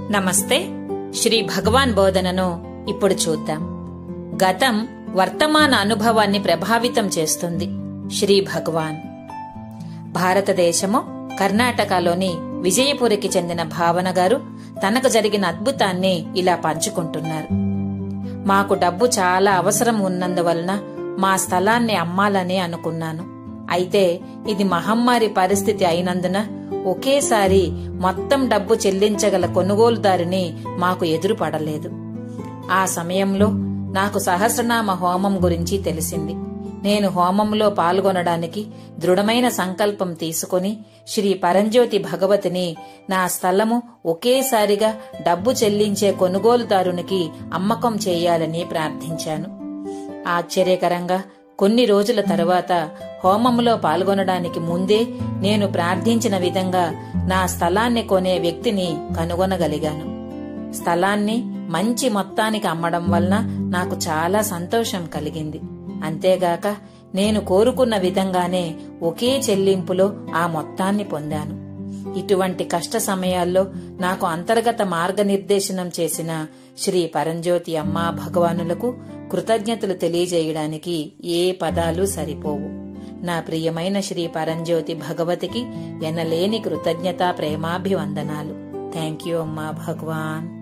నమస్తే శ్రీ భగవాన్ బోధనను ఇప్పుడు చూద్దాం గతం వర్తమాన అనుభవాన్ని ప్రభావితం చేస్తుంది శ్రీ భగవాన్ భారతదేశము కర్ణాటకలోని విజయపురికి చెందిన భావన గారు తనకు జరిగిన అద్భుతాన్ని ఇలా పంచుకుంటున్నారు మాకు డబ్బు చాలా అవసరం ఉన్నందువలన మా స్థలాన్ని అమ్మాలని అనుకున్నాను అయితే ఇది మహమ్మారి పరిస్థితి అయినందున ఒకేసారి మొత్తం డబ్బు చెల్లించగల కొనుగోలుదారిని మాకు ఎదురుపడలేదు ఆ సమయంలో నాకు సహస్రనామ హోమం గురించి తెలిసింది నేను హోమంలో పాల్గొనడానికి దృఢమైన సంకల్పం తీసుకుని శ్రీ పరంజ్యోతి భగవతిని నా స్థలము ఒకేసారిగా డబ్బు చెల్లించే కొనుగోలుదారునికి అమ్మకం చేయాలని ప్రార్థించాను ఆశ్చర్యకరంగా కొన్ని రోజుల తరువాత హోమంలో పాల్గొనడానికి ముందే నేను ప్రార్థించిన విధంగా నా స్థలాన్ని కొనే వ్యక్తిని కనుగొనగలిగాను స్థలాన్ని మంచి మొత్తానికి అమ్మడం వలన నాకు చాలా సంతోషం కలిగింది అంతేగాక నేను కోరుకున్న విధంగానే ఒకే చెల్లింపులో ఆ మొత్తాన్ని పొందాను ఇటువంటి కష్ట సమయాల్లో నాకు అంతర్గత మార్గనిర్దేశనం చేసిన శ్రీ పరంజ్యోతి అమ్మా భగవానులకు కృతజ్ఞతలు తెలియజేయడానికి ఏ పదాలు సరిపోవు నా ప్రియమైన శ్రీ పరంజ్యోతి భగవతికి ఎనలేని కృతజ్ఞతా ప్రేమాభివందనాలు థ్యాంక్ యూ అమ్మా భగవాన్